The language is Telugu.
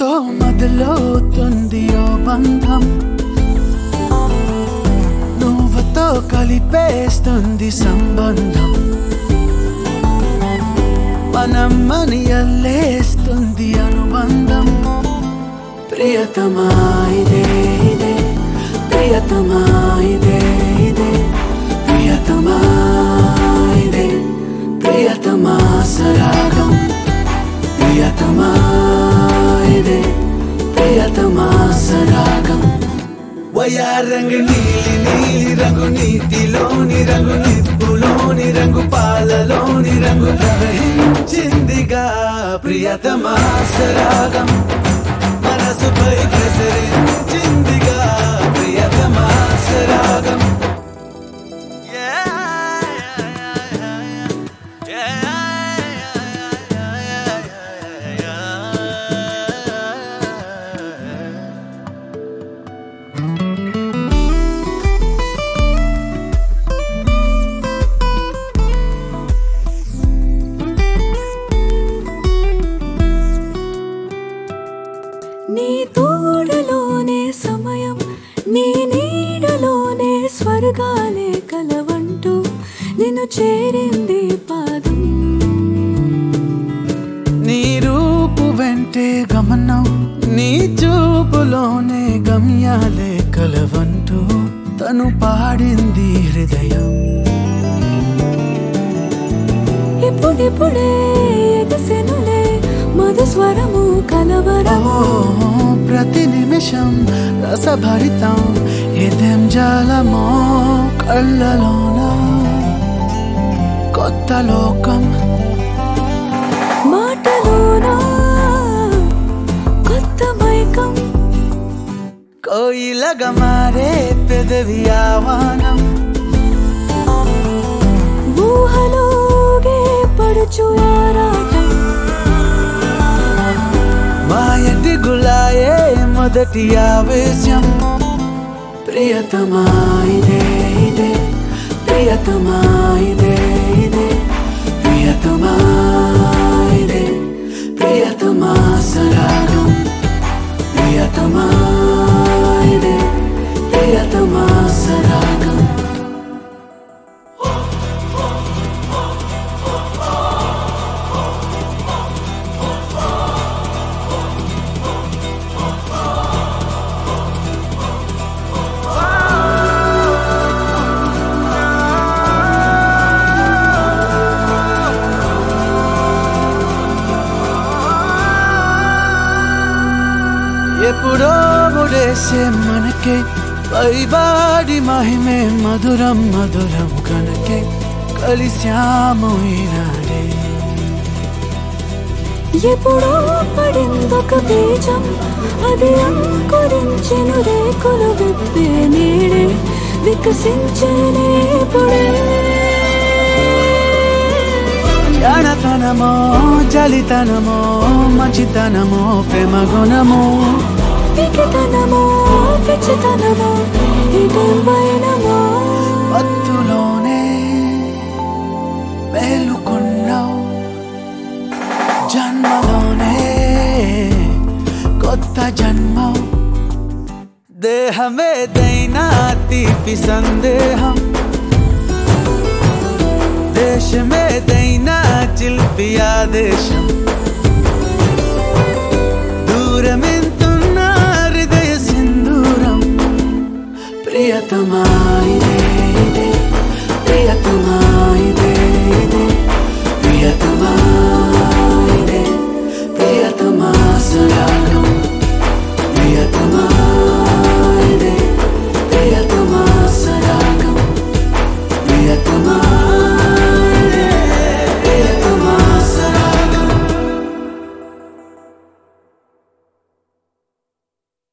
నువ్వుతో మొదలవుతుంది ఓ బంధం నువ్వుతో కలిపేస్తుంది సంబంధం మనం మని అల్లేస్తుంది అనుబంధం ప్రియతమా ఇదే ఇదే ప్రియతమా ఇదే ఇదే ప్రియతమా ఇదే ప్రియతమా సరాగం ప్రియతమా ఇదే ప్రియతమా సరాగం వయారంగు నీలి నీలి రంగు నీటిలోని రంగు నిప్పులోని రంగు పాలలోని రంగు ప్రవహించిందిగా ప్రియతమా సరాగం మనసుపై ప్రసరించిందిగా ప్రియతమా సరాగం నీ తోడలోనే సమయం నీ నీడలోనే స్వర్గాలే కలవంటూ నిన్ను చేరింది పాదం నీ రూపు వెంటే గమనం నీ చూపులోనే గమ్యాలే కలవంటూ తను పాడింది హృదయం ఇప్పుడిప్పుడే ఎగసెనులే మధుస్వరము ఓ కలవరము ప్రతి నిమిషం రసభరితం ఇదేం జాలమో కళ్ళలోన కొత్త లోకం మాటలోనా కొత్త మైకం కోయిలగా మారే పెదవి ఆవానం ఊహలోగే పడుచు ఆరాటం మాయటి గులాయే మొదటి ఆవేశం ప్రియతమా ఇదే ఇదే ప్రియతమా ఇదే ఇదే ప్రియతమా ఇదే ప్రియతమా సరాగం ప్రియతమా ఇదే ప్రియతమా సరాగం ఎప్పుడో ముడేసే మనకే పైబాడి మహిమే మధురం మధురం కనకే కలిశాము ఈనాడే ఎప్పుడో పడిందొక బీజం అది అంకురించెను రేకులు విప్పే నీడే వికసించనేపుడే జానతనమో చలితనమో మంచితనమో ప్రేమ గుణమో పికితనమో పిచ్చితనమో ఇదేం వైనమో మత్తులోనే మేలుకున్నావు జన్మలోనే కొత్త జన్మ దేహమేదైనా తీపి సందేహం దేశమేదైనా చిల్పి ఆదేశం